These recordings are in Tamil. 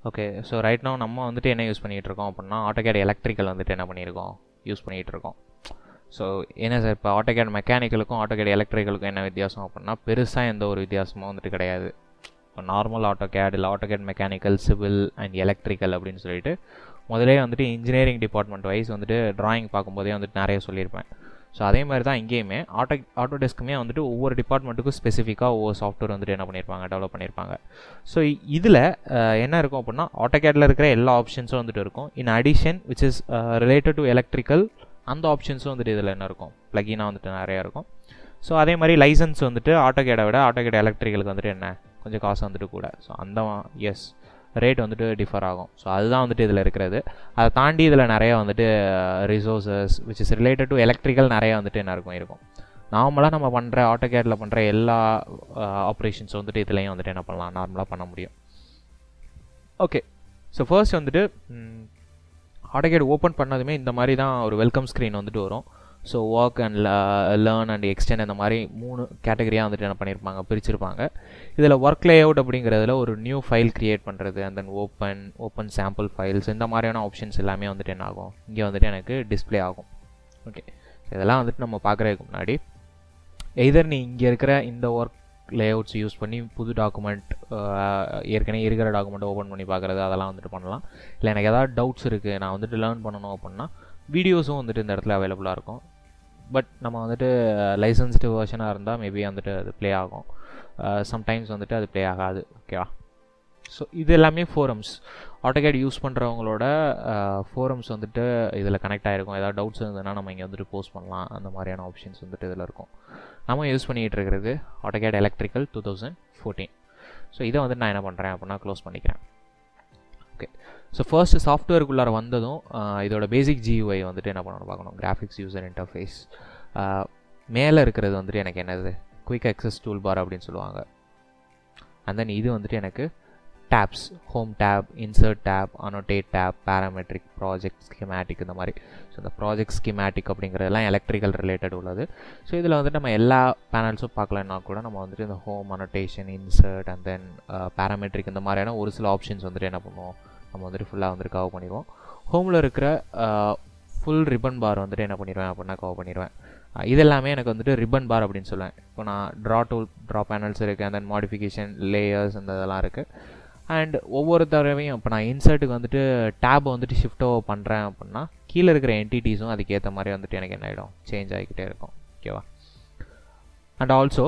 ஓகே ஸோ ரைட் now நம்ம வந்துட்டு என்ன யூஸ் பண்ணிகிட்டு இருக்கோம் அப்படின்னா ஆட்டோகேட் எலக்ட்ரிக்கல் வந்துட்டு என்ன பண்ணியிருக்கோம் யூஸ் பண்ணிகிட்டு இருக்கோம் ஸோ என்ன சார் இப்போ ஆட்டோகேட் மெக்கானிக்கலுக்கும் ஆட்டோகேட் எலக்ட்ரிக்கலுக்கும் என்ன வித்தியாசம் அப்படின்னா பெருசாக எந்த ஒரு வித்தியாசமும் வந்துட்டு கிடையாது இப்போ நார்மல் ஆட்டோகேட் இல்லை AutoCAD mechanical civil and electrical அப்படின்னு சொல்லிட்டு முதலே வந்துட்டு இன்ஜினியரிங் டிபார்ட்மெண்ட் வைஸ் வந்துட்டு டிராயிங் பார்க்கும்போதே வந்துட்டு நிறைய சொல்லியிருப்பேன் ஸோ அதே மாதிரி தான் இங்கேயுமே ஆட்டோ ஆட்டோ டெஸ்க்குமே வந்துட்டு ஒவ்வொரு டிபார்ட்மெண்ட்டுக்கும் ஸ்பெசிஃபிக்காக ஒவ்வொரு சாஃப்ட்வேர் வந்துட்டு என்ன பண்ணியிருப்பாங்க டெவலப் பண்ணியிருப்பாங்க ஸோ இதில் என்ன இருக்கும் அப்படின்னா ஆட்டோகேட்டில் இருக்கிற எல்லா ஆப்ஷன்ஸும் வந்துட்டு இருக்கும் in addition which is related to electrical அந்த ஆப்ஷன்ஸும் வந்துட்டு இதில் என்ன இருக்கும் ப்ளகினாக வந்துட்டு நிறையா இருக்கும் ஸோ அதே மாதிரி லைசன்ஸ் வந்துட்டு ஆட்டோகேடை விட ஆட்டோகேட் எலக்ட்ரிக்கலுக்கு வந்துட்டு என்ன கொஞ்சம் காசு வந்துட்டு கூட ஸோ அந்த எஸ் ரேட் வந்துட்டு டிஃபர் ஆகும் ஸோ அதுதான் வந்துட்டு இதில் இருக்கிறது அதை தாண்டி இதில் நிறைய வந்துட்டு resources which is related to electrical நிறைய வந்துட்டு என்ன இருக்கும் இருக்கும் நார்மலாக நம்ம பண்ணுற ஆட்டோகேட்டில் பண்ணுற எல்லா ஆப்ரேஷன்ஸ் வந்துட்டு இதுலேயும் வந்துட்டு என்ன பண்ணலாம் நார்மலாக பண்ண முடியும் ஓகே ஸோ ஃபர்ஸ்ட் வந்துட்டு ஆட்டோகேட் ஓப்பன் பண்ணதுமே இந்த மாதிரி தான் ஒரு வெல்கம் ஸ்க்ரீன் வந்துட்டு வரும் so work and learn and extend இந்த மாதிரி மூணு கேட்டகரியாக வந்துட்டு என்ன பண்ணியிருப்பாங்க பிரிச்சிருப்பாங்க இதில் ஒர்க் லே அவுட் அப்படிங்கிறதுல ஒரு நியூ ஃபைல் க்ரியேட் பண்ணுறது and then open open sample files இந்த மாதிரியான ஆப்ஷன்ஸ் எல்லாமே வந்துட்டு என்ன ஆகும் இங்கே வந்துட்டு எனக்கு டிஸ்பிளே ஆகும் ஓகே இதெல்லாம் வந்துட்டு நம்ம பார்க்குறதுக்கு முன்னாடி எதர் நீ இங்கே இருக்கிற இந்த ஒர்க் லேஅவுட்ஸ் யூஸ் பண்ணி புது டாக்குமெண்ட் ஏற்கனவே இருக்கிற டாக்குமெண்ட்டை ஓப்பன் பண்ணி பார்க்குறது அதெல்லாம் வந்துட்டு பண்ணலாம் இல்லை எனக்கு ஏதாவது டவுட்ஸ் இருக்குது நான் வந்துட்டு லேர்ன் பண்ணணும் அப்படின்னா வீடியோஸும் வந்துட்டு இந்த இடத்துல அவைலபிளாக இருக்கும் பட் நம்ம வந்துட்டு லைசன்ஸ்டு வேர்ஷனாக இருந்தால் மேபி வந்துட்டு அது ப்ளே ஆகும் சம்டைம்ஸ் வந்துட்டு அது ப்ளே ஆகாது ஓகேவா ஸோ இது எல்லாமே ஃபோரம்ஸ் ஆட்டோகேட் யூஸ் பண்ணுறவங்களோட ஃபோரம்ஸ் வந்துட்டு இதில் கனெக்ட் ஆகிருக்கும் ஏதாவது டவுட்ஸ் இருந்ததுன்னா நம்ம இங்கே வந்துட்டு போஸ்ட் பண்ணலாம் அந்த மாதிரியான ஆப்ஷன்ஸ் வந்துட்டு இதில் இருக்கும் நம்ம யூஸ் பண்ணிகிட்டு இருக்கிறது AutoCAD electrical two thousand fourteen so இதை வந்து நான் என்ன பண்ணுறேன் அப்படின்னா க்ளோஸ் பண்ணிக்கிறேன் ஓகே ஸோ ஃபர்ஸ்ட் சாஃப்ட்வேருக்குள்ளார வந்ததும் இதோட பேசிக் ஜியூஐ வந்துட்டு என்ன பண்ணணும் பார்க்கணும் கிராஃபிக்ஸ் யூசர் இன்டர்ஃபேஸ் மேலே இருக்கிறது வந்துட்டு எனக்கு என்னது குயிக் அக்சஸ் டூல் பார் அப்படின்னு சொல்லுவாங்க அண்ட் தென் இது வந்துட்டு எனக்கு tabs home tab insert tab annotate tab parametric project schematic இந்த மாதிரி ஸோ இந்த ப்ராஜெக்ட் ஸ்கிமேட்டிக் அப்படிங்கிறதெல்லாம் எலக்ட்ரிக்கல் ரிலேட்டட் உள்ளது ஸோ இதில் வந்துட்டு நம்ம எல்லா பேனல்ஸும் பார்க்கலன்னா கூட நம்ம வந்துட்டு இந்த home annotation insert and then parametric இந்த மாதிரியான ஒரு சில ஆப்ஷன்ஸ் வந்துட்டு என்ன பண்ணுவோம் நம்ம வந்துட்டு ஃபுல்லாக வந்துட்டு கவர் பண்ணிடுவோம் ஹோமில் இருக்கிற ஃபுல் ரிப்பன் பார் வந்துட்டு என்ன பண்ணிடுவேன் அப்படின்னா கவர் பண்ணிடுவேன் இதெல்லாமே எனக்கு வந்துட்டு ரிப்பன் பார் அப்படின்னு சொல்லுவேன் இப்போ நான் ட்ரா டூல் ட்ரா பேனல்ஸ் இருக்குது அண்ட் தென் மாடிஃபிகேஷன் லேயர்ஸ் அந்த இதெல்லாம் இருக்குது அண்ட் ஒவ்வொரு தடவையும் இப்போ நான் இன்சர்ட்டுக்கு வந்துட்டு டேப் வந்துட்டு ஷிஃப்ட் ஓவர் பண்ணுறேன் அப்படின்னா கீழே இருக்கிற என்டிட்டிஸும் அதுக்கேற்ற மாதிரி வந்துட்டு எனக்கு என்ன ஆகிடும் சேஞ்ச் ஆகிக்கிட்டே இருக்கும் ஓகேவா அண்ட் ஆல்சோ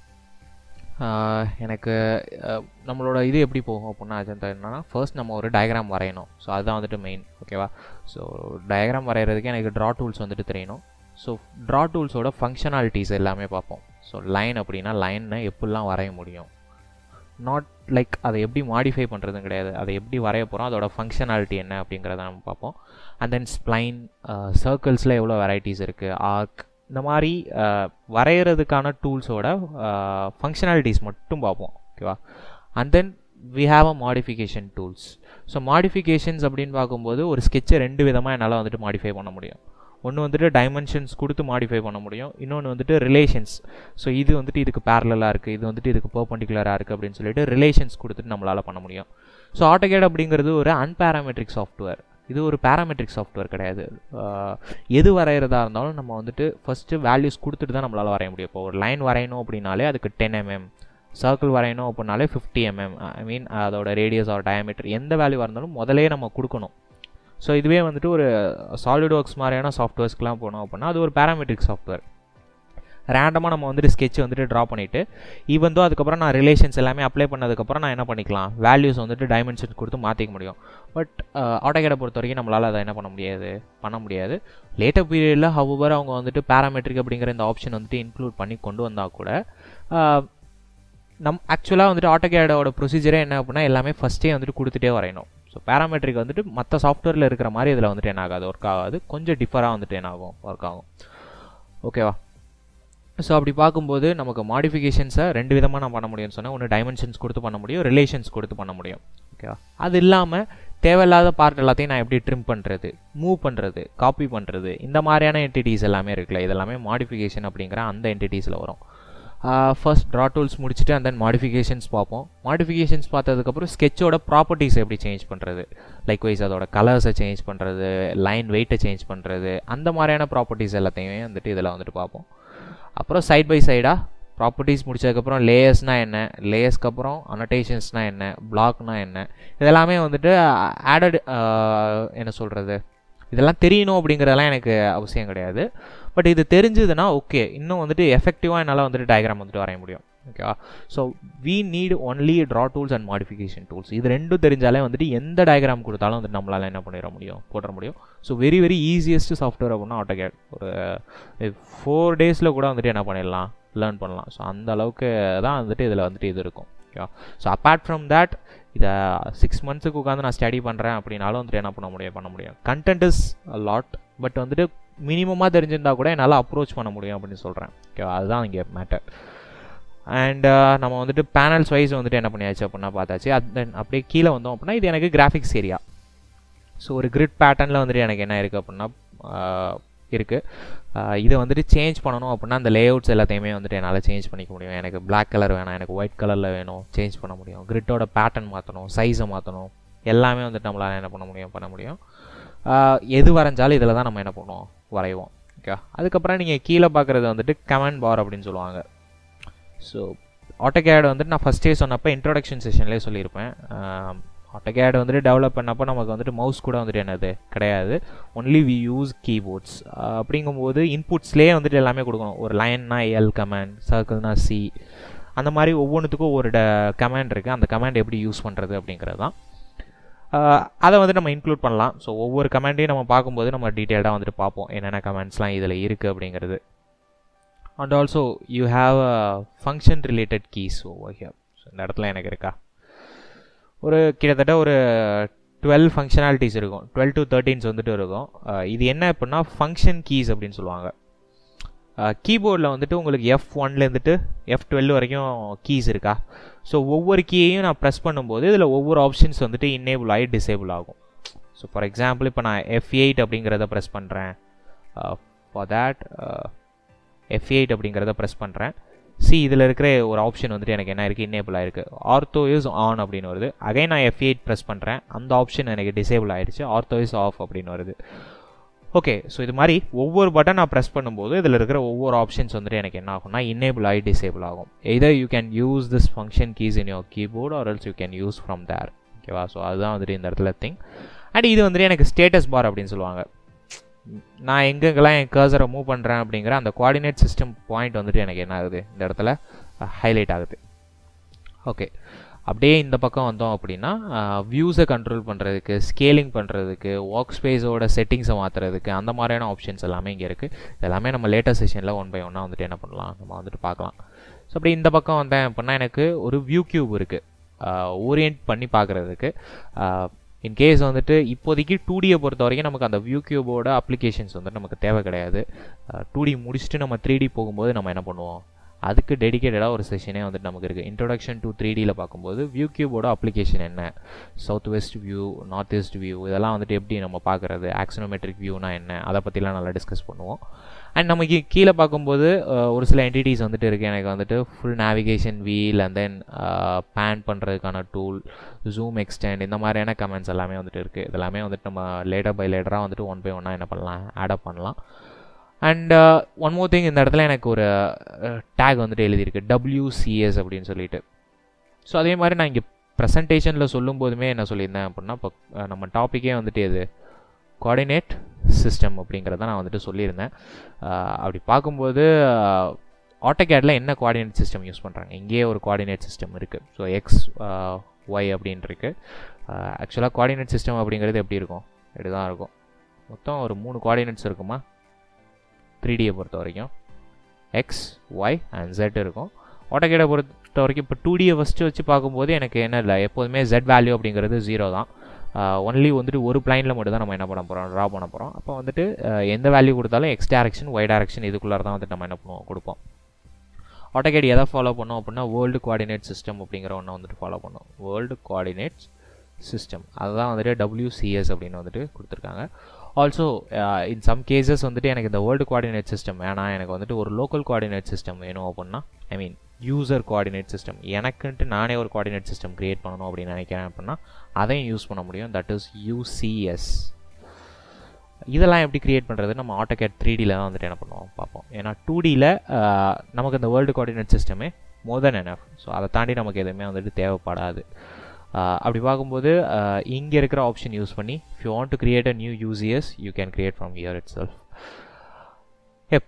எனக்கு நம்மளோட இது எப்படி போகும் அப்படின்னா அஜந்தா என்னன்னா ஃபர்ஸ்ட் நம்ம ஒரு டயக்ராம் வரையணும் ஸோ அதுதான் வந்துட்டு மெயின் ஓகேவா ஸோ டயக்ராம் வரைகிறதுக்கு எனக்கு ட்ரா டூல்ஸ் வந்துட்டு தெரியணும் ஸோ ட்ரா டூல்ஸோட ஃபங்க்ஷனாலிட்டிஸ் எல்லாமே பார்ப்போம் ஸோ லைன் அப்படின்னா லைனை எப்படிலாம் வரைய முடியும் நாட் லைக் அதை எப்படி மாடிஃபை பண்ணுறதும் கிடையாது அதை எப்படி வரைய போகிறோம் அதோட ஃபங்க்ஷனாலிட்டி என்ன அப்படிங்கிறத நம்ம பார்ப்போம் அண்ட் தென் ஸ்ப்ளைன் சர்க்கிள்ஸில் எவ்வளோ வெரைட்டிஸ் இருக்குது ஆர்க் இந்த மாதிரி வரைகிறதுக்கான டூல்ஸோட ஃபங்க்ஷனாலிட்டிஸ் மட்டும் பார்ப்போம் ஓகேவா and then we have a modification tools so modifications அப்படின்னு பார்க்கும்போது ஒரு ஸ்கெட்சை ரெண்டு விதமாக என்னால் வந்துட்டு மாடிஃபை பண்ண முடியும் ஒன்று வந்துட்டு டைமென்ஷன்ஸ் கொடுத்து மாடிஃபை பண்ண முடியும் இன்னொன்று வந்துட்டு ரிலேஷன்ஸ் ஸோ இது வந்துட்டு இதுக்கு பேரலாக இருக்குது இது வந்துட்டு இதுக்கு பர்பண்டிகுலராக இருக்குது அப்படின்னு சொல்லிட்டு ரிலேஷன்ஸ் கொடுத்துட்டு நம்மளால் பண்ண முடியும் ஸோ ஆட்டோகேட் அப்படிங்கிறது ஒரு அன்பேராமெட்ரிக் சாஃப்ட்வேர் இது ஒரு பேராமெட்ரிக் சாஃப்ட்வேர் கிடையாது எது வரைகிறதா இருந்தாலும் நம்ம வந்துட்டு ஃபஸ்ட்டு வேல்யூஸ் கொடுத்துட்டு தான் நம்மளால் வரைய முடியும் இப்போ ஒரு லைன் வரையணும் அப்படின்னாலே அதுக்கு டென் எம்எம் சர்க்கிள் வரையணும் அப்படின்னாலே ஃபிஃப்டி எம்எம் ஐ மீன் அதோட ரேடியஸ் ஆர் டயமீட்டர் எந்த வேல்யூவாக இருந்தாலும் முதலே நம்ம கொடுக்கணும் ஸோ இதுவே வந்துட்டு ஒரு சாலிட் ஒர்க்ஸ் மாதிரியான சாஃப்ட்வேர்ஸ்க்குலாம் போனோம் அப்படின்னா அது ஒரு பேராமெட்ரிக் சாஃப்ட்வேர் ரேண்டமாக நம்ம வந்துட்டு ஸ்கெட்ச் வந்துட்டு ட்ரா பண்ணிவிட்டு ஈவன் தோ அதுக்கப்புறம் நான் ரிலேஷன்ஸ் எல்லாமே அப்ளை பண்ணதுக்கப்புறம் நான் என்ன பண்ணிக்கலாம் வேல்யூஸ் வந்துட்டு டைமென்ஷன்ஸ் கொடுத்து மாற்றிக்க முடியும் பட் ஆட்டோகேடை பொறுத்த வரைக்கும் நம்மளால் அதை என்ன பண்ண முடியாது பண்ண முடியாது லேட்டர் பீரியடில் ஹவர் அவங்க வந்துட்டு பேராமெட்ரிக் அப்படிங்கிற இந்த ஆப்ஷன் வந்துட்டு இன்க்ளூட் பண்ணி கொண்டு வந்தால் கூட நம் ஆக்சுவலாக வந்துட்டு ஆட்டோகேடோட ப்ரொசீஜரே என்ன அப்படின்னா எல்லாமே ஃபஸ்ட்டே வந்துட்டு கொடுத்துட்டே வரையணும் ஸோ பேராமெட்ரிக் வந்துட்டு மற்ற சாஃப்ட்வேரில் இருக்கிற மாதிரி இதில் வந்துட்டு என்ன ஆகாது ஒர்க் ஆகாது கொஞ்சம் டிஃபராக வந்துட்டு என்ன ஆகும் ஒர்க் ஆகும் ஓகேவா ஸோ அப்படி பார்க்கும்போது நமக்கு மாடிஃபிகேஷன்ஸை ரெண்டு விதமாக நான் பண்ண முடியும்னு சொன்னால் ஒன்று டைமென்ஷன்ஸ் கொடுத்து பண்ண முடியும் ரிலேஷன்ஸ் கொடுத்து பண்ண முடியும் ஓகேவா அது இல்லாமல் தேவையில்லாத பார்ட் எல்லாத்தையும் நான் எப்படி ட்ரிம் பண்ணுறது மூவ் பண்ணுறது காப்பி பண்ணுறது இந்த மாதிரியான என்டிட்டிஸ் எல்லாமே இருக்குல்ல இதெல்லாமே மாடிஃபிகேஷன் அப்படிங்கிற அந்த என்டிட்டிஸில் வரும் ஃபர்ஸ்ட் ட்ரா டூல்ஸ் முடிச்சுட்டு அண்ட் தென் மாடிஃபிகேஷன்ஸ் பார்ப்போம் மாடிஃபிகேஷன்ஸ் பார்த்ததுக்கப்புறம் ஸ்கெட்சோட ப்ராப்பர்ட்டிஸ் எப்படி சேஞ்ச் பண்ணுறது லைக்வைஸ் அதோட கலர்ஸை சேஞ்ச் பண்ணுறது லைன் வெயிட்டை சேஞ்ச் பண்ணுறது அந்த மாதிரியான ப்ராப்பர்ட்டிஸ் எல்லாத்தையுமே வந்துட்டு இதில் வந்துட்டு பார்ப்போம் அப்புறம் சைட் பை சைடாக ப்ராப்பர்ட்டிஸ் முடிச்சதுக்கப்புறம் லேயர்ஸ்னால் என்ன லேயர்ஸ்க்கு அப்புறம் அனோட்டேஷன்ஸ்னால் என்ன பிளாக்னா என்ன இதெல்லாமே வந்துட்டு ஆடட் என்ன சொல்கிறது இதெல்லாம் தெரியணும் அப்படிங்கிறதெல்லாம் எனக்கு அவசியம் கிடையாது பட் இது தெரிஞ்சதுன்னா ஓகே இன்னும் வந்துட்டு எஃபெக்டிவாக என்னால் வந்துட்டு டயக்ராம் வந்துட்டு வரைய முடியும் ஓகேவா so we need only draw tools and modification tools இது ரெண்டும் தெரிஞ்சாலே வந்துட்டு எந்த டயக்ராம் கொடுத்தாலும் வந்துட்டு நம்மளால் என்ன பண்ணிட முடியும் போட முடியும் so very very easiest software அப்படின்னா ஆட்டோகேட் ஒரு ஃபோர் டேஸில் கூட வந்துட்டு என்ன பண்ணிடலாம் லேர்ன் பண்ணலாம் ஸோ அந்த அளவுக்கு தான் வந்துட்டு இதில் வந்துட்டு இது இருக்கும் ஓகேவா ஸோ அப்பார்ட் ஃப்ரம் தேட் இதை சிக்ஸ் மந்த்ஸுக்கு உட்காந்து நான் ஸ்டடி பண்ணுறேன் அப்படின்னாலும் வந்துட்டு என்ன பண்ண முடியும் பண்ண முடியும் கண்டென்ட் இஸ் லாட் பட் வந்துட்டு மினிமமாக தெரிஞ்சிருந்தா கூட என்னால் அப்ரோச் பண்ண முடியும் அப்படின்னு சொல்கிறேன் ஓகேவா அதுதான் இங்கே மேட்டர் அண்ட் நம்ம வந்துட்டு பேனல்ஸ் வைஸ் வந்துட்டு என்ன பண்ணியாச்சு அப்படின்னா பார்த்தாச்சு அது தென் அப்படியே கீழே வந்தோம் அப்படின்னா இது எனக்கு கிராஃபிக்ஸ் ஏரியா ஸோ ஒரு கிரிட் பேட்டர்னில் வந்துட்டு எனக்கு என்ன இருக்குது அப்படின்னா இருக்குது இதை வந்துட்டு சேஞ்ச் பண்ணணும் அப்படின்னா அந்த லேஅவுட்ஸ் எல்லாத்தையுமே வந்துட்டு என்னால் சேஞ்ச் பண்ணிக்க முடியும் எனக்கு பிளாக் கலர் வேணாம் எனக்கு ஒயிட் கலரில் வேணும் சேஞ்ச் பண்ண முடியும் கிரிட்டோட பேட்டர்ன் மாற்றணும் சைஸை மாற்றணும் எல்லாமே வந்துட்டு நம்மளால் என்ன பண்ண முடியும் பண்ண முடியும் எது வரைஞ்சாலும் இதில் தான் நம்ம என்ன பண்ணுவோம் வரைவோம் ஓகே அதுக்கப்புறம் நீங்கள் கீழே பார்க்குறது வந்துட்டு கமெண்ட் பார் அப்படின்னு சொல்லுவாங்க ஸோ ஆட்டோகேட் வந்துட்டு நான் ஃபஸ்ட்டே சொன்னப்போ இன்ட்ரோடக்ஷன் செஷன்லேயே சொல்லியிருப்பேன் ஆட்டோகேட் வந்துட்டு டெவலப் பண்ணப்போ நமக்கு வந்துட்டு மவுஸ் கூட வந்துட்டு என்னது கிடையாது ஒன்லி வி யூஸ் கீபோர்ட்ஸ் அப்படிங்கும்போது இன்புட்ஸ்லேயே வந்துட்டு எல்லாமே கொடுக்கணும் ஒரு லைன்னா எல் கமெண்ட் சர்க்கிள்னா சி அந்த மாதிரி ஒவ்வொன்றுத்துக்கும் ஒரு ட கமெண்ட் இருக்குது அந்த கமெண்ட் எப்படி யூஸ் பண்ணுறது அப்படிங்கிறது தான் அதை வந்து நம்ம இன்க்ளூட் பண்ணலாம் ஸோ ஒவ்வொரு கமெண்ட்டையும் நம்ம பார்க்கும்போது நம்ம டீட்டெயில்டாக வந்துட்டு பார்ப்போம் என்னென்ன கமெண்ட்ஸ்லாம் இதில் இருக்குது அப்படிங்கிறது and also you have a function related keys over here so இந்த இடத்துல எனக்கு இருக்கா ஒரு கிட்டத்தட்ட ஒரு டுவெல் ஃபங்க்ஷனாலிட்டிஸ் இருக்கும் டுவெல் டு தேர்ட்டீன்ஸ் வந்துட்டு இருக்கும் இது என்ன அப்படின்னா ஃபங்க்ஷன் கீஸ் அப்படின்னு சொல்லுவாங்க கீபோர்டில் வந்துட்டு உங்களுக்கு எஃப் ஒன்லேருந்துட்டு எஃப் டுவெல் வரைக்கும் கீஸ் இருக்கா ஸோ ஒவ்வொரு கீயையும் நான் ப்ரெஸ் பண்ணும்போது இதில் ஒவ்வொரு ஆப்ஷன்ஸ் வந்துட்டு இன்னேபிள் ஆகி டிசேபிள் ஆகும் ஸோ ஃபார் எக்ஸாம்பிள் இப்போ நான் எஃப் எயிட் அப்படிங்கிறத ப்ரெஸ் பண்ணுறேன் ஃபார் தேட் எஃப் எயிட் அப்படிங்கிறத ப்ரெஸ் பண்ணுறேன் சி இதில் இருக்கிற ஒரு ஆப்ஷன் வந்துட்டு எனக்கு என்ன இருக்குது இன்னேபிள் ஆயிருக்கு ஆர்த்தோ இஸ் ஆன் அப்படின்னு வருது அகைன் நான் எஃப் எயிட் ப்ரெஸ் பண்ணுறேன் அந்த ஆப்ஷன் எனக்கு டிசேபிள் ஆயிடுச்சு ஆர்த்தோ இஸ் ஆஃப் அப்படின்னு வருது ஓகே ஸோ இது மாதிரி ஒவ்வொரு பட்டன் நான் ப்ரெஸ் பண்ணும்போது இதில் இருக்கிற ஒவ்வொரு ஆப்ஷன்ஸ் வந்துட்டு எனக்கு என்ன ஆகும்னா இன்னேபிள் ஆகி டிசேபிள் ஆகும் either you can use this function keys in your keyboard or else you can use from there ஓகேவா ஸோ அதுதான் வந்துட்டு இந்த இடத்துல திங் அண்ட் இது வந்துட்டு எனக்கு ஸ்டேட்டஸ் பார் அப்படின்னு சொல்லுவாங்க நான் எங்கெங்கெல்லாம் என் கர்சரை மூவ் பண்ணுறேன் அப்படிங்கிற அந்த கோஆர்டினேட் சிஸ்டம் பாயிண்ட் வந்துட்டு எனக்கு என்ன ஆகுது இந்த இடத்துல ஹைலைட் ஆகுது ஓகே அப்படியே இந்த பக்கம் வந்தோம் அப்படின்னா வியூஸை கண்ட்ரோல் பண்ணுறதுக்கு ஸ்கேலிங் பண்ணுறதுக்கு ஒர்க் ஸ்பேஸோட செட்டிங்ஸை மாற்றுறதுக்கு அந்த மாதிரியான ஆப்ஷன்ஸ் எல்லாமே இங்கே இருக்குது எல்லாமே நம்ம லேட்டஸ்ட் செஷனில் ஒன் பை ஒன்னாக வந்துட்டு என்ன பண்ணலாம் நம்ம வந்துட்டு பார்க்கலாம் ஸோ அப்படி இந்த பக்கம் வந்தேன் அப்படின்னா எனக்கு ஒரு வியூ கியூப் இருக்குது ஓரியன்ட் பண்ணி பார்க்குறதுக்கு இன்கேஸ் வந்துட்டு இப்போதைக்கு டூ டியை பொறுத்த வரைக்கும் நமக்கு அந்த வியூ கியூபோட அப்ளிகேஷன்ஸ் வந்துட்டு நமக்கு தேவை கிடையாது டூ டி முடிச்சுட்டு நம்ம த்ரீ டி போகும்போது நம்ம என்ன பண்ணுவோம் அதுக்கு டெடிக்கேட்டடாக ஒரு செஷனே வந்துட்டு நமக்கு இருக்குது இன்ட்ரொடக்ஷன் டு த்ரீ டியில் பார்க்கும்போது வியூ கியூபோட அப்ளிகேஷன் என்ன south west view north east view இதெல்லாம் வந்துட்டு எப்படி நம்ம பார்க்குறது ஆக்சனோமெட்ரிக் வியூனா என்ன அதை பற்றிலாம் நல்லா டிஸ்கஸ் பண்ணுவோம் அண்ட் நமக்கு கீழே பார்க்கும்போது ஒரு சில என்டிட்டிஸ் வந்துட்டு இருக்குது எனக்கு வந்துட்டு full navigation wheel and then pan பண்ணுறதுக்கான டூல் ஜூம் எக்ஸ்டெண்ட் இந்த மாதிரியான கமெண்ட்ஸ் எல்லாமே வந்துட்டு இருக்குது இதெல்லாமே வந்துட்டு நம்ம லேட்டர் பை லேட்டராக வந்துட்டு ஒன் பை ஒன்னாக என்ன பண்ணலாம் ஆடப் பண்ணலாம் அண்ட் ஒன் மோர் திங் இந்த இடத்துல எனக்கு ஒரு டேக் வந்துட்டு எழுதியிருக்கு டபிள்யூசிஎஸ் அப்படின்னு சொல்லிட்டு ஸோ அதே மாதிரி நான் இங்கே ப்ரெசன்டேஷனில் சொல்லும் போதுமே என்ன சொல்லியிருந்தேன் அப்படின்னா இப்போ நம்ம டாப்பிக்கே வந்துட்டு எது கோஆர்டினேட் சிஸ்டம் அப்படிங்கிறத நான் வந்துட்டு சொல்லியிருந்தேன் அப்படி பார்க்கும்போது ஆட்டோகேடில் என்ன கோஆர்டினேட் சிஸ்டம் யூஸ் பண்ணுறாங்க இங்கேயே ஒரு கோஆர்டினேட் சிஸ்டம் இருக்குது ஸோ எக்ஸ் ஒய் அப்படின்னு இருக்கு ஆக்சுவலாக கோஆர்டினேட் சிஸ்டம் அப்படிங்கிறது எப்படி இருக்கும் இப்படி தான் இருக்கும் மொத்தம் ஒரு மூணு கோஆர்டினேட்ஸ் இருக்குமா த்ரீ டியை பொறுத்த வரைக்கும் எக்ஸ் ஒய் அண்ட் ஜெட் இருக்கும் ஆட்டோகேடை பொறுத்த வரைக்கும் இப்போ டூ டியை ஃபஸ்ட்டு வச்சு பார்க்கும்போது எனக்கு என்ன இல்லை எப்போதுமே ஜெட் வேல்யூ அப்படிங்கிறது ஜீரோ தான் ஒன்லி வந்துட்டு ஒரு பிளைனில் மட்டும் தான் நம்ம என்ன பண்ண போகிறோம் ட்ரா பண்ண போகிறோம் அப்போ வந்துட்டு எந்த வேல்யூ கொடுத்தாலும் எக்ஸ் டேரக்ஷன் ஒய் டேரக்ஷன் இதுக்குள்ளார தான் வந்துட்டு நம்ம என்ன பண்ணுவோம் கொடுப்போம் ஆட்டோகேட் எதை ஃபாலோ பண்ணோம் அப்படின்னா வேர்ல்டு கோஆர்டினேட் சிஸ்டம் அப்படிங்கிற ஒன்று வந்துட்டு ஃபாலோ பண்ணோம் வேர்ல்டு கோஆர்டினேட்ஸ் சிஸ்டம் அதுதான் வந்துட்டு டபிள்யூசிஎஸ் அப்படின்னு வந்துட்டு கொடுத்துருக்காங்க ஆல்சோ இன் சம் கேசஸ் வந்துட்டு எனக்கு இந்த வேர்ல்டு கோஆர்டினேட் சிஸ்டம் வேணாம் எனக்கு வந்துட்டு ஒரு லோக்கல் கோஆர்டினேட் சிஸ்டம் வேணும் அப்படின்னா I mean user coordinate system எனக்குன்ட்டு நானே ஒரு கோஆர்டினேட் சிஸ்டம் க்ரியேட் பண்ணணும் அப்படின்னு நினைக்கிறேன் அப்படின்னா அதையும் யூஸ் பண்ண முடியும் தட் இஸ் யூசிஎஸ் இதெல்லாம் எப்படி க்ரியேட் பண்ணுறது நம்ம ஆட்டோகேட் த்ரீ டியில் தான் வந்துட்டு என்ன பண்ணுவோம் பார்ப்போம் ஏன்னா டூ டியில் நமக்கு இந்த வேர்ல்டு கோஆர்டினேட் சிஸ்டமே மோர் தென் எனஃப் ஸோ அதை தாண்டி நமக்கு எதுவுமே வந்துட்டு தேவைப்படாது அப்படி பார்க்கும்போது இங்கே இருக்கிற ஆப்ஷன் யூஸ் பண்ணி if you want to create a new UCS you can create from here itself எப்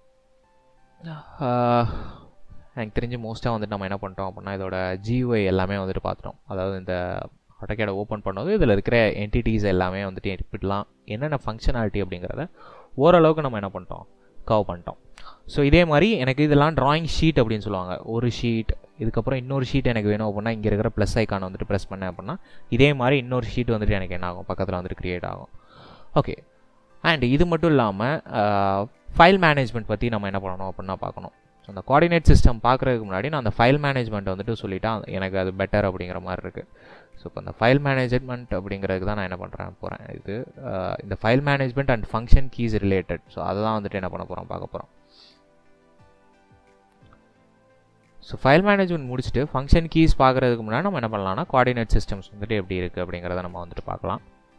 எனக்கு தெரிஞ்சு மோஸ்ட்டாக வந்துட்டு நம்ம என்ன பண்ணிட்டோம் அப்படின்னா இதோட ஜியூஐ எல்லாமே வந்துட்டு பார்த்துட்டோம் அதாவது இந்த ஆட்டோகேடை ஓப்பன் பண்ணது இதில் இருக்கிற என்டிட்டிஸ் எல்லாமே வந்துட்டு எப்படிலாம் என்னென்ன ஃபங்க்ஷனாலிட்டி அப்படிங்கிறத ஓரளவுக்கு நம்ம என்ன பண்ணிட்டோம் கவ் பண்ணிட்டோம் ஸோ இதே மாதிரி எனக்கு இதெல்லாம் ட்ராயிங் ஷீட் அப்படின்னு சொல்லுவாங்க ஒரு ஷீட் இதுக்கப்புறம் இன்னொரு ஷீட் எனக்கு வேணும் அப்படின்னா இங்கே இருக்கிற ப்ளஸ் ஐக்கானை வந்துட்டு ப்ரெஸ் பண்ணேன் அப்படின்னா இதே மாதிரி இன்னொரு ஷீட் வந்துட்டு எனக்கு என்ன ஆகும் பக்கத்தில் வந்துட்டு க்ரியேட் ஆகும் ஓகே அண்ட் இது மட்டும் இல்லாமல் ஃபைல் மேனேஜ்மெண்ட் பற்றி நம்ம என்ன பண்ணணும் அப்படின்னா பார்க்கணும் ஸோ அந்த கோஆர்டினேட் சிஸ்டம் பார்க்குறதுக்கு முன்னாடி நான் அந்த ஃபைல் மேனேஜ்மெண்ட் வந்துட்டு சொல்லிட்டா எனக்கு அது பெட்டர் அப்படிங்கிற மாதிரி இருக்குது ஸோ இப்போ இந்த ஃபைல் மேனேஜ்மெண்ட் அப்படிங்கிறதுக்கு தான் நான் என்ன பண்ணுறேன் போகிறேன் இது இந்த file management and function keys related so அதை தான் வந்துட்டு என்ன பண்ண போகிறோம் பார்க்க போகிறோம் ஸோ ஃபைல் மேனேஜ்மெண்ட் முடிச்சுட்டு ஃபங்க்ஷன் கீஸ் பார்க்குறதுக்கு முன்னாடி நம்ம என்ன பண்ணலாம்னா கோஆர்டினேட் சிஸ்டம்ஸ் வந்துட்டு எப்படி இருக்குது அப்படிங்கிறத நம்ம வந்துட்டு பார்க்கலாம்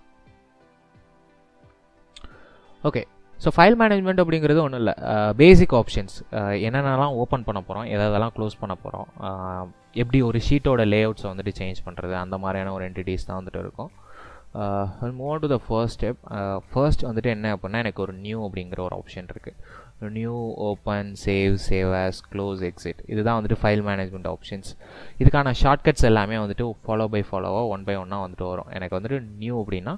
ஓகே ஸோ ஃபைல் மேனேஜ்மெண்ட் அப்படிங்கிறது ஒன்றும் இல்லை பேசிக் ஆப்ஷன்ஸ் என்னென்னலாம் ஓப்பன் பண்ண போகிறோம் எதெல்லாம் க்ளோஸ் பண்ண போகிறோம் எப்படி ஒரு ஷீட்டோட லே அவுட்ஸை வந்துட்டு சேஞ்ச் பண்ணுறது அந்த மாதிரியான ஒரு என்டிட்டிஸ் தான் வந்துட்டு இருக்கும் move to the first step first வந்துட்டு என்ன அப்படின்னா எனக்கு ஒரு நியூ அப்படிங்கிற ஒரு ஆப்ஷன் இருக்குது new open save save as close exit இதுதான் வந்துட்டு ஃபைல் மேனேஜ்மெண்ட் ஆப்ஷன்ஸ் இதுக்கான ஷார்ட்கட்ஸ் எல்லாமே வந்துட்டு ஃபாலோ பை ஃபாலோவாக ஒன் பை ஒன்னாக வந்துட்டு வரும் எனக்கு வந்துட்டு நியூ அப்படின்னா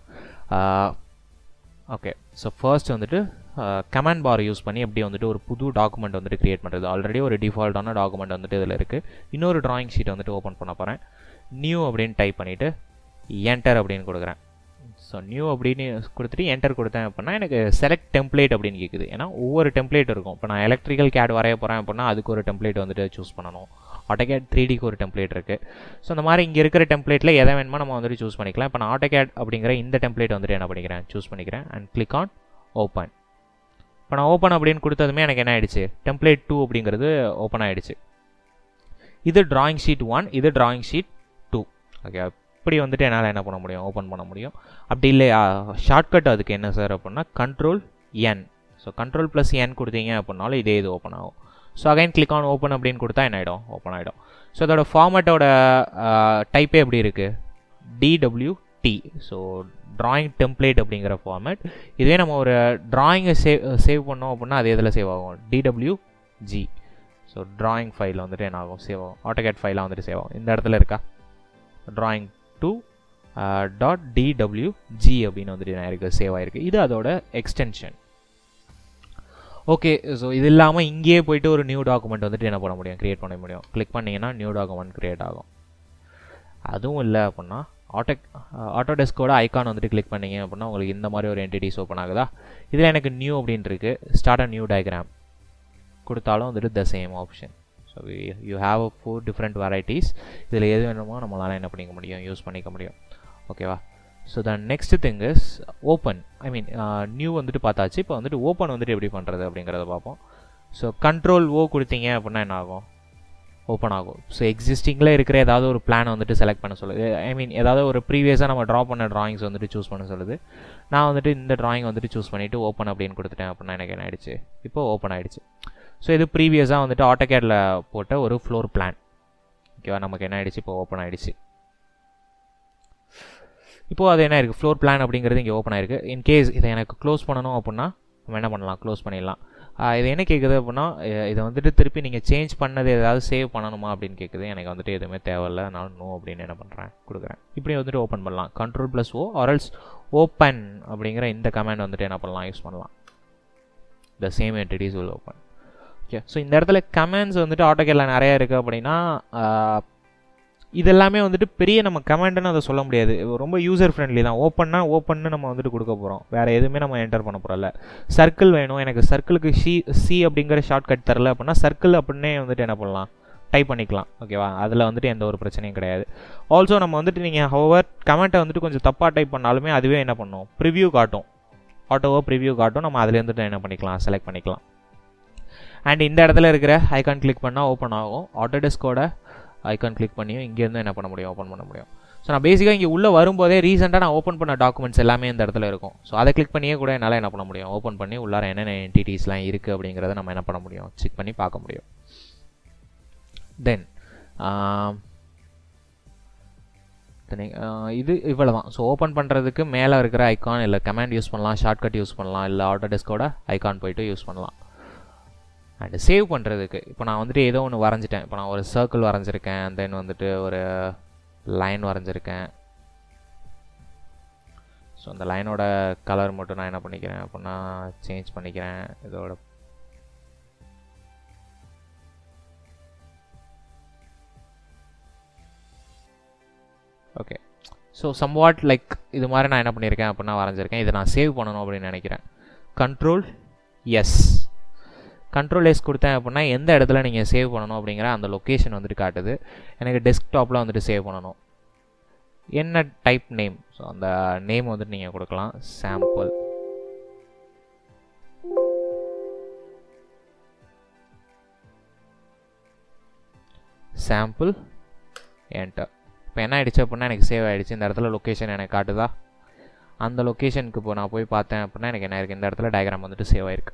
ஓகே ஸோ ஃபர்ஸ்ட் வந்துட்டு கமாண்ட் பார் யூஸ் பண்ணி எப்படி வந்துட்டு ஒரு புது டாக்குமெண்ட் வந்துட்டு க்ரியேட் பண்ணுறது ஆல்ரெடி ஒரு டிஃபால்ட்டான டாக்குமெண்ட் வந்துட்டு இதில் இருக்குது இன்னொரு ட்ராயிங் ஷீட் வந்துட்டு ஓப்பன் பண்ண போகிறேன் நியூ அப்படின்னு டைப் பண்ணிவிட்டு என்டர் அப்படின்னு கொடுக்குறேன் ஸோ நியூ அப்படின்னு கொடுத்துட்டு என்டர் கொடுத்தேன் அப்படின்னா எனக்கு செலக்ட் டெம்ப்ளேட் அப்படின்னு கேட்குது ஏன்னா ஒவ்வொரு டெம்ப்ளேட் இருக்கும் இப்போ நான் எலக்ட்ரிக்கல் கேட் வரைய போகிறேன் அப்படின்னா அதுக்கு ஒரு டெம்ப்ளேட் வந்துட்டு சூஸ் பண்ணணும் ஆட்டோகேட் த்ரீ டிக்கு ஒரு டெம்ப்ளேட் இருக்குது ஸோ இந்த மாதிரி இங்கே இருக்கிற டெம்ப்ளேட்டில் எதை வேணுமோ நம்ம வந்துட்டு சூஸ் பண்ணிக்கலாம் இப்போ நான் ஆட்டோகேட் அப்படிங்கிற இந்த டெம்ப்ளேட் வந்துட்டு என்ன பண்ணிக்கிறேன் சூஸ் பண்ணிக்கிறேன் அண்ட் கிளிக் ஆன் ஓப்பன் இப்போ நான் ஓப்பன் அப்படின்னு கொடுத்ததுமே எனக்கு என்ன ஆயிடுச்சு டெம்ப்ளேட் டூ அப்படிங்கிறது ஓப்பன் ஆகிடுச்சு இது ட்ராயிங் ஷீட் ஒன் இது ட்ராயிங் ஷீட் டூ ஓகே இப்படி வந்துட்டு என்னால் என்ன பண்ண முடியும் ஓப்பன் பண்ண முடியும் அப்படி இல்லையா ஷார்ட்கட் அதுக்கு என்ன சார் அப்படின்னா control N so control plus N கொடுத்தீங்க அப்படின்னாலும் இதே இது ஓப்பன் ஆகும் so again click on open அப்படின்னு கொடுத்தா என்ன ஆகிடும் ஓப்பன் ஆகிடும் ஸோ அதோட ஃபார்மேட்டோட டைப்பே எப்படி இருக்குது டிடபிள்யூடி ஸோ ட்ராயிங் டெம்ப்ளேட் அப்படிங்கிற ஃபார்மேட் இதுவே நம்ம ஒரு ட்ராயிங்கை சேவ் சேவ் பண்ணோம் அப்படின்னா அது எதில் சேவ் ஆகும் டிடபிள்யூஜி ஸோ ட்ராயிங் ஃபைல் வந்துட்டு என்ன ஆகும் சேவ் ஆகும் ஆட்டோகேட் ஃபைலாக வந்துட்டு சேவ் ஆகும் இந்த இடத்துல இருக்கா ட்ராயிங் டூ டாட் டிடபிள்யூஜி அப்படின்னு வந்துட்டு என்ன இருக்குது சேவ் ஆகிருக்கு இது அதோட எக்ஸ்டென்ஷன் ஓகே ஸோ இது இல்லாமல் இங்கேயே போயிட்டு ஒரு நியூ டாக்குமெண்ட் வந்துட்டு என்ன பண்ண முடியும் க்ரியேட் பண்ண முடியும் கிளிக் பண்ணிங்கன்னா நியூ டாக்குமெண்ட் க்ரியேட் ஆகும் அதுவும் இல்லை அப்படின்னா ஆட்டோ ஆட்டோ டெஸ்கோட ஐக்கான் வந்துட்டு கிளிக் பண்ணிங்க அப்படின்னா உங்களுக்கு இந்த மாதிரி ஒரு என்டிட்டிஸ் ஓப்பன் ஆகுதா இதில் எனக்கு நியூ அப்படின்ட்டு இருக்குது ஸ்டார்ட் அ நியூ டயக்ராம் கொடுத்தாலும் வந்துட்டு the same option so you have a four different varieties இதில் எது வேணுமோ நம்மளால் என்ன பண்ணிக்க முடியும் யூஸ் பண்ணிக்க முடியும் ஓகேவா so the next thing is open I mean new வந்துட்டு பார்த்தாச்சு இப்போ வந்துட்டு ஓப்பன் வந்துட்டு எப்படி பண்ணுறது அப்படிங்கிறத பார்ப்போம் ஸோ கண்ட்ரோல் ஓ கொடுத்தீங்க அப்படின்னா என்ன ஆகும் ஓப்பன் ஆகும் ஸோ எக்ஸிஸ்டிங்கில் இருக்கிற ஏதாவது ஒரு பிளான் வந்துட்டு செலக்ட் பண்ண சொல்லுது ஐ மீன் ஏதாவது ஒரு ப்ரீவியஸாக நம்ம ட்ரா பண்ண ட்ராயிங்ஸ் வந்துட்டு சூஸ் பண்ண சொல்லுது நான் வந்துட்டு இந்த ட்ராயிங் வந்துட்டு சூஸ் பண்ணிவிட்டு ஓப்பன் அப்படின்னு கொடுத்துட்டேன் அப்படின்னா எனக்கு என்ன ஆயிடுச்சு இப்போ ஓப்பன் ஆகிடுச்சு ஸோ இது ப்ரீவியஸாக வந்துட்டு ஆட்டோகேடில் போட்ட ஒரு ஃப்ளோர் பிளான் ஓகேவா நமக்கு என்ன ஆயிடுச்சு இப்போ ஓப்பன் ஆகிடுச்சு இப்போது அது என்ன இருக்குது ஃப்ளோர் பிளான் அப்படிங்கிறது இங்கே ஓப்பன் ஆயிருக்கு இன்கேஸ் இதை எனக்கு க்ளோஸ் பண்ணணும் அப்படின்னா நம்ம என்ன பண்ணலாம் க்ளோஸ் பண்ணிடலாம் இது என்ன கேட்குது அப்படின்னா இதை வந்துட்டு திருப்பி நீங்கள் சேஞ்ச் பண்ணது ஏதாவது சேவ் பண்ணணுமா அப்படின்னு கேட்குது எனக்கு வந்துட்டு எதுவுமே தேவையில்ல நான் நோ அப்படின்னு என்ன பண்ணுறேன் கொடுக்குறேன் இப்படி வந்துட்டு ஓப்பன் பண்ணலாம் control plus O or else open அப்படிங்கிற இந்த கமெண்ட் வந்துட்டு என்ன பண்ணலாம் யூஸ் பண்ணலாம் the same entities will open okay so இந்த இடத்துல கமெண்ட்ஸ் வந்துட்டு ஆட்டோகேரில் நிறையா இருக்குது அப்படின்னா இதெல்லாமே வந்துட்டு பெரிய நம்ம கமெண்ட்னு அதை சொல்ல முடியாது ரொம்ப யூசர் ஃப்ரெண்ட்லி தான் ஓப்பன்னா ஓப்பன்னு நம்ம வந்துட்டு கொடுக்க போகிறோம் வேறு எதுவுமே நம்ம என்டர் பண்ண போகிறோம்ல சர்க்கிள் வேணும் எனக்கு சர்க்கிளுக்கு சி சி அப்படிங்கிற ஷார்ட் கட் தரல அப்படின்னா சர்க்கிள் அப்படின்னே வந்துட்டு என்ன பண்ணலாம் டைப் பண்ணிக்கலாம் ஓகேவா அதில் வந்துட்டு எந்த ஒரு பிரச்சனையும் கிடையாது ஆல்சோ நம்ம வந்துட்டு நீங்கள் ஹவர் கமெண்ட்டை வந்துட்டு கொஞ்சம் தப்பாக டைப் பண்ணாலுமே அதுவே என்ன பண்ணும் ப்ரிவ்யூ காட்டும் ஆட்டோவோ ப்ரிவ்யூ காட்டும் நம்ம அதுலேருந்துட்டு என்ன பண்ணிக்கலாம் செலக்ட் பண்ணிக்கலாம் அண்ட் இந்த இடத்துல இருக்கிற ஐகான் கிளிக் பண்ணால் ஓப்பன் ஆகும் ஆட்டோடெஸ்கோட ஐகான் கிளிக் பண்ணியும் இங்கேருந்து என்ன பண்ண முடியும் ஓப்பன் பண்ண முடியும் ஸோ நான் பேசிக்காக இங்கே உள்ளே வரும்போதே ரீசெண்டாக நான் ஓப்பன் பண்ண டாக்குமெண்ட்ஸ் எல்லாமே இந்த இடத்துல இருக்கும் ஸோ அதை கிளிக் பண்ணியே கூட என்னால் என்ன பண்ண முடியும் ஓப்பன் பண்ணி உள்ளார என்னென்ன என்டிட்டிஸ்லாம் இருக்குது அப்படிங்கிறத நம்ம என்ன பண்ண முடியும் செக் பண்ணி பார்க்க முடியும் தென் இது இவ்வளோ தான் ஸோ ஓப்பன் பண்ணுறதுக்கு மேலே இருக்கிற ஐக்கான் இல்லை கமாண்ட் யூஸ் பண்ணலாம் ஷார்ட்கட் யூஸ் பண்ணலாம் இல்லை ஆட்டோடெஸ்கோட ஐக்கான் போயிட்டு யூஸ் பண்ணலாம் அண்டு சேவ் பண்ணுறதுக்கு இப்போ நான் வந்துட்டு ஏதோ ஒன்று வரைஞ்சிட்டேன் இப்போ நான் ஒரு சர்க்கிள் வரைஞ்சிருக்கேன் தென் வந்துட்டு ஒரு லைன் வரைஞ்சிருக்கேன் ஸோ அந்த லைனோட கலர் மட்டும் நான் என்ன பண்ணிக்கிறேன் அப்படின்னா சேஞ்ச் பண்ணிக்கிறேன் இதோட ஓகே ஸோ சம்வாட் லைக் இது மாதிரி நான் என்ன பண்ணியிருக்கேன் அப்படின்னா வரைஞ்சிருக்கேன் இதை நான் சேவ் பண்ணணும் அப்படின்னு நினைக்கிறேன் கண்ட்ரோல் எஸ் கண்ட்ரோல் எஸ் கொடுத்தேன் அப்படின்னா எந்த இடத்துல நீங்கள் சேவ் பண்ணணும் அப்படிங்கிற அந்த லொக்கேஷன் வந்துட்டு காட்டுது எனக்கு டெஸ்க்டாப்பில் வந்துட்டு சேவ் பண்ணணும் என்ன டைப் நேம் ஸோ அந்த நேம் வந்துட்டு நீங்கள் கொடுக்கலாம் சாம்பிள் சாம்பிள் என்டர் இப்போ என்ன ஆயிடுச்சு அப்படின்னா எனக்கு சேவ் ஆகிடுச்சு இந்த இடத்துல லொக்கேஷன் எனக்கு காட்டுதா அந்த லொக்கேஷனுக்கு இப்போ நான் போய் பார்த்தேன் அப்படின்னா எனக்கு என்ன இருக்குது இந்த இடத்துல டயக்ராம் வந்துட்டு சேவ் ஆயிருக்கு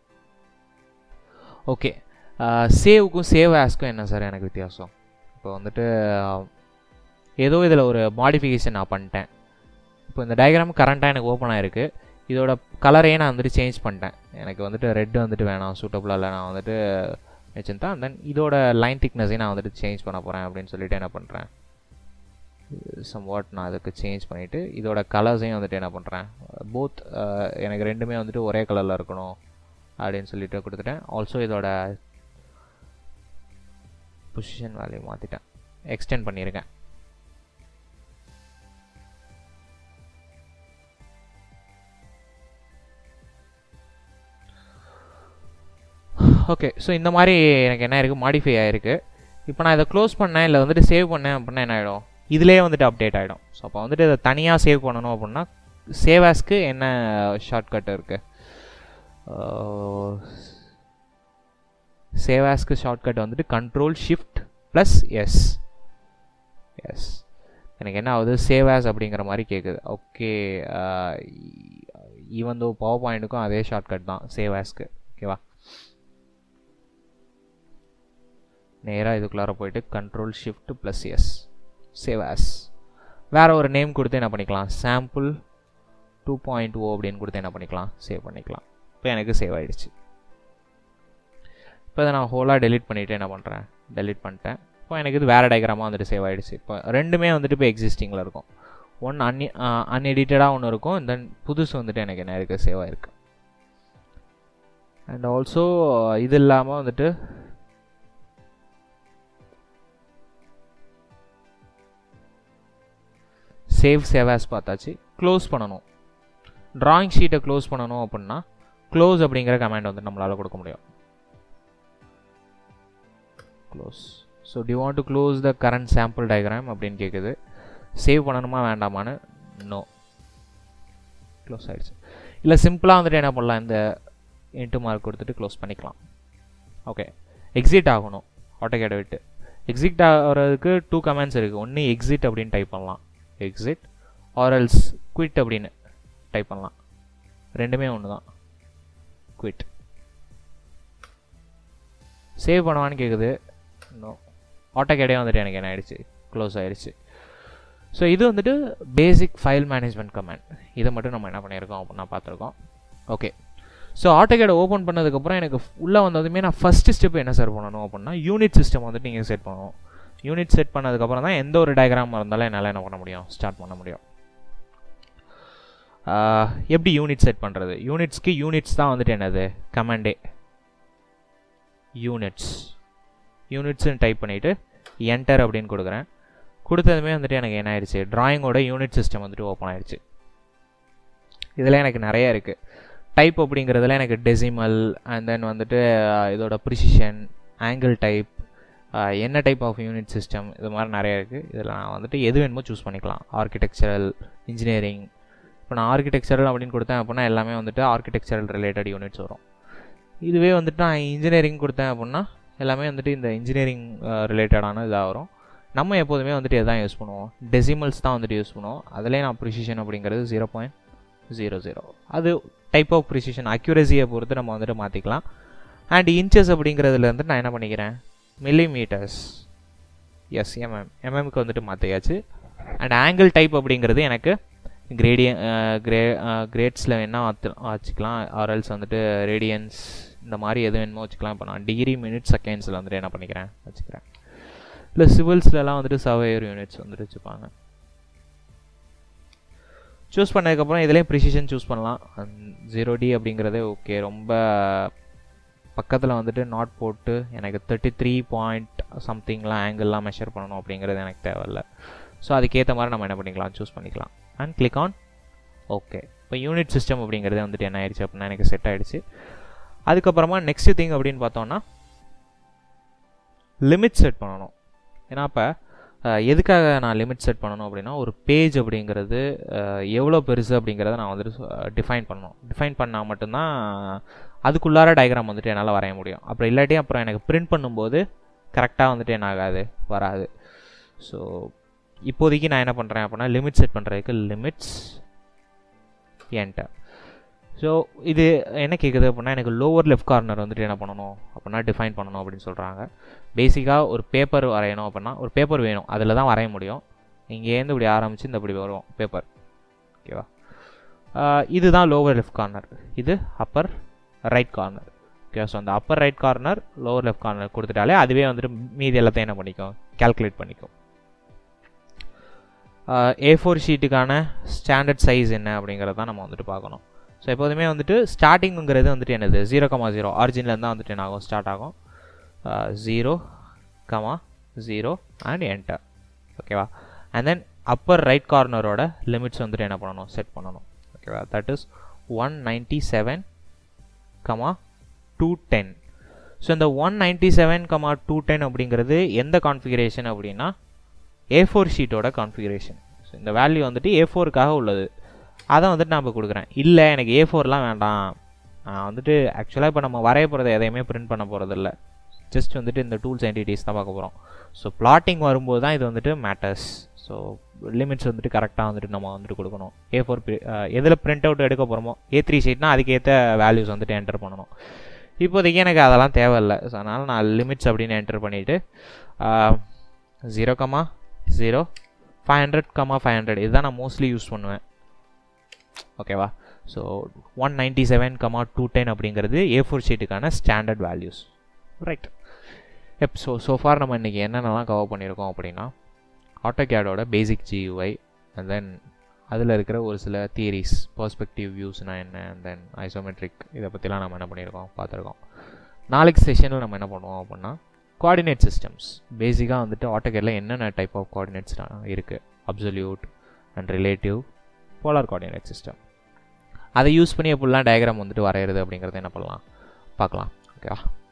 ஓகே சேவுக்கும் சேவ் ஆஸ்க்கும் என்ன சார் எனக்கு வித்தியாசம் இப்போ வந்துட்டு ஏதோ இதில் ஒரு மாடிஃபிகேஷன் நான் பண்ணிட்டேன் இப்போ இந்த டயக்ராம் கரண்ட்டாக எனக்கு ஓப்பன் ஆகிருக்கு இதோட கலரையே நான் வந்துட்டு சேஞ்ச் பண்ணிட்டேன் எனக்கு வந்துட்டு ரெட் வந்துட்டு வேணாம் சூட்டபுளாக இல்லை நான் வந்துட்டு வச்சுருந்தேன் தென் இதோட லைன் திக்னஸையும் நான் வந்துட்டு சேஞ்ச் பண்ண போகிறேன் அப்படின்னு சொல்லிட்டு என்ன பண்ணுறேன் சம் வாட் நான் அதுக்கு சேஞ்ச் பண்ணிவிட்டு இதோட கலர்ஸையும் வந்துட்டு என்ன பண்ணுறேன் போத் எனக்கு ரெண்டுமே வந்துட்டு ஒரே கலரில் இருக்கணும் அப்படின்னு சொல்லிட்டு கொடுத்துட்டேன் ஆல்சோ இதோட பொசிஷன் வேல்யூ மாற்றிட்டேன் எக்ஸ்டெண்ட் பண்ணியிருக்கேன் ஓகே ஸோ இந்த மாதிரி எனக்கு என்ன இருக்குது மாடிஃபை ஆகிருக்கு இப்போ நான் இதை க்ளோஸ் பண்ணேன் இல்லை வந்துட்டு சேவ் பண்ணேன் அப்படின்னா என்ன ஆகிடும் இதிலே வந்துட்டு அப்டேட் ஆகிடும் ஸோ அப்போ வந்துட்டு இதை தனியாக சேவ் பண்ணணும் அப்படின்னா சேவ் ஆஸ்க்கு என்ன ஷார்ட்கட் இருக்குது சேவ் ஆஸ்க்கு ஷார்ட்கட் வந்துட்டு control shift plus S S எனக்கு என்ன ஆகுது சேவ் ஆஸ் அப்படிங்கிற மாதிரி கேட்குது ஓகே ஈவன் தோ பவர் பாயிண்ட்டுக்கும் அதே ஷார்ட்கட் தான் சேவ் ஆஸ்க்கு ஓகேவா நேராக இதுக்குள்ளார போயிட்டு control shift plus S save as வேறு ஒரு நேம் கொடுத்து என்ன பண்ணிக்கலாம் சாம்பிள் டூ பாயிண்ட் ஓ அப்படின்னு கொடுத்து என்ன பண்ணிக்கலாம் சேவ் பண்ணிக்கலாம் இப்போ எனக்கு சேவ் ஆகிடுச்சு இப்போ இதை நான் ஹோலாக டெலிட் பண்ணிவிட்டு என்ன பண்ணுறேன் டெலிட் பண்ணிட்டேன் இப்போ எனக்கு இது வேறு டயக்ராமாக வந்துட்டு சேவ் ஆகிடுச்சு இப்போ ரெண்டுமே வந்துட்டு இப்போ எக்ஸிஸ்டிங்கில் இருக்கும் ஒன் அன் அன்எடிட்டடாக ஒன்று இருக்கும் தென் புதுசு வந்துட்டு எனக்கு என்ன இருக்குது சேவ் ஆகிருக்கு அண்ட் ஆல்சோ இது இல்லாமல் வந்துட்டு சேவ் சேவாஸ் பார்த்தாச்சு க்ளோஸ் பண்ணணும் ட்ராயிங் ஷீட்டை க்ளோஸ் பண்ணணும் அப்படின்னா க்ளோஸ் அப்படிங்கிற கமாண்ட் வந்து நம்மளால் கொடுக்க முடியும் close so do want to close the current sample diagram அப்படின்னு கேட்குது சேவ் பண்ணணுமா வேண்டாமான்னு நோ க்ளோஸ் ஆகிடுச்சு இல்லை சிம்பிளாக வந்துட்டு என்ன பண்ணலாம் இந்த இன்ட்டு மார்க் கொடுத்துட்டு க்ளோஸ் பண்ணிக்கலாம் ஓகே எக்ஸிட் ஆகணும் ஆட்டோகேடை விட்டு எக்ஸிட் ஆகிறதுக்கு டூ கமெண்ட்ஸ் இருக்குது ஒன்று எக்ஸிட் அப்படின்னு டைப் பண்ணலாம் எக்ஸிட் ஆர்எல்ஸ் குவிட் அப்படின்னு டைப் பண்ணலாம் ரெண்டுமே ஒன்று தான் குவிட் சேவ் பண்ணுவான்னு கேட்குது இன்னும் ஆட்டோகேடே வந்துட்டு எனக்கு என்ன ஆயிடுச்சு க்ளோஸ் ஆயிடுச்சு ஸோ இது வந்துட்டு பேசிக் ஃபைல் மேனேஜ்மெண்ட் கமெண்ட் இதை மட்டும் நம்ம என்ன பண்ணியிருக்கோம் அப்படின்னா பார்த்துருக்கோம் ஓகே ஸோ ஆட்டோகேடை ஓப்பன் பண்ணதுக்கப்புறம் எனக்கு உள்ளே வந்ததுமே நான் ஃபஸ்ட்டு ஸ்டெப் என்ன சார் பண்ணணும் அப்படின்னா யூனிட் சிஸ்டம் வந்துட்டு நீங்கள் செட் பண்ணணும் யூனிட் செட் பண்ணதுக்கப்புறம் தான் எந்த ஒரு டயக்ராம் இருந்தாலும் என்னால் என்ன பண்ண முடியும் ஸ்டார்ட் பண்ண முடியும் எப்படி யூனிட் செட் பண்ணுறது யூனிட்ஸ்க்கு யூனிட்ஸ் தான் வந்துட்டு என்னது கமாண்டே யூனிட்ஸ் யூனிட்ஸ்னு டைப் பண்ணிவிட்டு என்டர் அப்படின்னு கொடுக்குறேன் கொடுத்ததுமே வந்துட்டு எனக்கு என்ன ஆயிடுச்சு ட்ராயிங்கோட யூனிட் சிஸ்டம் வந்துட்டு ஓப்பன் ஆயிடுச்சு இதில் எனக்கு நிறைய இருக்குது டைப் அப்படிங்கிறதுல எனக்கு டெசிமல் அண்ட் தென் வந்துட்டு இதோட ப்ரிசிஷன் ஆங்கிள் டைப் என்ன டைப் ஆஃப் யூனிட் சிஸ்டம் இது மாதிரி நிறைய இருக்குது இதில் நான் வந்துட்டு எது வேணுமோ சூஸ் பண்ணிக்கலாம் ஆர்கிடெக்சரல் இன்ஜினியரிங் இப்போ நான் ஆர்கிடெக்சரல் அப்படின்னு கொடுத்தேன் அப்படின்னா எல்லாமே வந்துட்டு ஆர்கிடெக்சரல் ரிலேட்டட் யூனிட்ஸ் வரும் இதுவே வந்துட்டு நான் இன்ஜினியரிங் கொடுத்தேன் அப்படின்னா எல்லாமே வந்துட்டு இந்த இன்ஜினியரிங் ரிலேட்டடான இதாக வரும் நம்ம எப்போதுமே வந்துட்டு எதான் யூஸ் பண்ணுவோம் டெசிமல்ஸ் தான் வந்துட்டு யூஸ் பண்ணுவோம் அதிலே நான் ப்ரிசிஷன் அப்படிங்கிறது ஜீரோ பாயிண்ட் ஜீரோ ஜீரோ அது டைப் ஆஃப் ப்ரிசிஷன் அக்யூரஸியை பொறுத்து நம்ம வந்துட்டு மாற்றிக்கலாம் அண்ட் இன்ச்சஸ் அப்படிங்கிறதுல இருந்து நான் என்ன பண்ணிக்கிறேன் மில்லிமீட்டர்ஸ் எஸ் எம்எம் எம்எம்க்கு வந்துட்டு மாற்றியாச்சு அண்ட் ஆங்கிள் டைப் அப்படிங்கிறது எனக்கு கிரேடியன் கிரே கிரேட்ஸில் வேணால் மாற்று வச்சுக்கலாம் ஆர்எல்ஸ் வந்துட்டு ரேடியன்ஸ் இந்த மாதிரி எது வேணுமோ வச்சுக்கலாம் இப்போ நான் டிகிரி மினிட் செகண்ட்ஸில் வந்துட்டு என்ன பண்ணிக்கிறேன் வச்சுக்கிறேன் இல்லை சிவில்ஸ்லலாம் வந்துட்டு சர்வேயர் யூனிட்ஸ் வந்துட்டு வச்சுப்பாங்க சூஸ் பண்ணதுக்கப்புறம் இதுலேயும் ப்ரிசிஷன் சூஸ் பண்ணலாம் ஜீரோ டி அப்படிங்கிறதே ஓகே ரொம்ப பக்கத்தில் வந்துட்டு நாட் போட்டு எனக்கு தேர்ட்டி த்ரீ பாயிண்ட் சம்திங்லாம் ஆங்கிள்லாம் மெஷர் பண்ணணும் அப்படிங்கிறது எனக்கு தேவையில்ல ஸோ அதுக்கேற்ற மாதிரி நம்ம என்ன பண்ணிக்கலாம் சூஸ் பண்ணிக்கலாம் அண்ட் கிளிக் ஆன் ஓகே இப்போ யூனிட் சிஸ்டம் அப்படிங்கிறது வந்துட்டு என்ன ஆயிடுச்சு அப்படின்னா எனக்கு செட் ஆகிடுச்சு அதுக்கப்புறமா நெக்ஸ்ட் திங் அப்படின்னு பார்த்தோன்னா லிமிட் செட் பண்ணணும் ஏன்னா இப்போ எதுக்காக நான் லிமிட் செட் பண்ணணும் அப்படின்னா ஒரு பேஜ் அப்படிங்கிறது எவ்வளோ பெருசு அப்படிங்கிறத நான் வந்துட்டு டிஃபைன் பண்ணணும் டிஃபைன் பண்ணால் மட்டும்தான் அதுக்குள்ளார டயக்ராம் வந்துட்டு என்னால் வரைய முடியும் அப்புறம் இல்லாட்டி அப்புறம் எனக்கு பிரிண்ட் பண்ணும்போது கரெக்டாக வந்துட்டு என்ன ஆகாது வராது ஸோ இப்போதைக்கு நான் என்ன பண்ணுறேன் அப்படின்னா லிமிட் செட் பண்ணுறதுக்கு லிமிட்ஸ் என்டர் ஸோ இது என்ன கேட்குது அப்படின்னா எனக்கு லோவர் லெஃப்ட் கார்னர் வந்துட்டு என்ன பண்ணணும் அப்படின்னா டிஃபைன் பண்ணணும் அப்படின்னு சொல்கிறாங்க பேசிக்காக ஒரு பேப்பர் வரையணும் அப்படின்னா ஒரு பேப்பர் வேணும் அதில் தான் வரைய முடியும் இங்கேருந்து இப்படி ஆரம்பித்து இந்த இப்படி வரும் பேப்பர் ஓகேவா இதுதான் லோவர் லெஃப்ட் கார்னர் இது upper right corner okay so அந்த upper right corner lower left corner கொடுத்துட்டாலே அதுவே வந்துட்டு மீதி எல்லாத்தையும் என்ன பண்ணிக்கும் கேல்குலேட் பண்ணிக்கும் ஏ ஃபோர் ஷீட்டுக்கான ஸ்டாண்டர்ட் சைஸ் என்ன அப்படிங்கிறத தான் நம்ம வந்துட்டு பார்க்கணும் ஸோ எப்போதுமே வந்துட்டு ஸ்டார்டிங்குங்கிறது வந்துட்டு என்னது ஜீரோ கமா ஜீரோ ஆரிஜினில் தான் வந்துட்டு என்ன ஆகும் ஸ்டார்ட் ஆகும் zero comma zero and enter ஓகேவா அண்ட் தென் அப்பர் ரைட் கார்னரோட லிமிட்ஸ் வந்துட்டு என்ன பண்ணணும் செட் பண்ணணும் ஓகேவா that is one ninety seven comma two ten so இந்த one ninety seven comma two ten அப்படிங்கிறது எந்த கான்ஃபிகரேஷன் அப்படின்னா ஏ ஃபோர் ஷீட்டோட கான்ஃபிகரேஷன் ஸோ இந்த வேல்யூ வந்துட்டு ஏ ஃபோருக்காக உள்ளது அதை வந்துட்டு நான் இப்போ கொடுக்குறேன் இல்லை எனக்கு ஏ ஃபோர்லாம் வேண்டாம் நான் வந்துட்டு ஆக்சுவலாக இப்போ நம்ம வரைய போகிறத எதையுமே பிரிண்ட் பண்ண போகிறது இல்லை ஜஸ்ட் வந்துட்டு இந்த டூல்ஸ் என்டிட்டிஸ் தான் பார்க்க போகிறோம் ஸோ பிளாட்டிங் வரும்போது தான் இது வந்துட்டு மேட்டர்ஸ் ஸோ லிமிட்ஸ் வந்துட்டு கரெக்டாக வந்துட்டு நம்ம வந்துட்டு கொடுக்கணும் ஏ ஃபோர் எதில் பிரிண்ட் அவுட் எடுக்க போகிறோமோ ஏ த்ரீ ஷீட்னா அதுக்கேற்ற வேல்யூஸ் வந்துட்டு என்டர் பண்ணணும் இப்போதைக்கு எனக்கு அதெல்லாம் தேவையில்லை ஸோ அதனால் நான் லிமிட்ஸ் அப்படின்னு என்டர் பண்ணிவிட்டு zero comma zero five hundred comma five hundred இதுதான் நான் மோஸ்ட்லி யூஸ் பண்ணுவேன் ஓகேவா so one ninety seven comma two ten அப்படிங்கிறது ஏ ஃபோர் ஷீட்டுக்கான ஸ்டாண்டர்ட் வேல்யூஸ் ரைட் எப் ஸோ ஸோஃபார் நம்ம இன்றைக்கி என்னென்னலாம் கவர் பண்ணியிருக்கோம் அப்படின்னா ஆட்டோகேடோட பேசிக் ஜியூஐ அண்ட் தென் அதில் இருக்கிற ஒரு சில தியரிஸ் பர்ஸ்பெக்டிவ் வியூஸ்னால் என்ன அண்ட் தென் ஐசோமெட்ரிக் இதை பற்றிலாம் நம்ம என்ன பண்ணியிருக்கோம் பார்த்துருக்கோம் நாளைக்கு செஷனில் நம்ம என்ன பண்ணுவோம் அப்படின்னா கோஆர்டினேட் சிஸ்டம்ஸ் பேசிக்காக வந்துட்டு ஆட்டோகேடில் என்னென்ன டைப் ஆஃப் கோஆர்டினேட்ஸ் இருக்குது absolute and relative polar coordinate system அதை யூஸ் பண்ணி எப்படிலாம் டயக்ராம் வந்துட்டு வரைகிறது அப்படிங்கிறத என்ன பண்ணலாம் பார்க்கலாம் ஓகேவா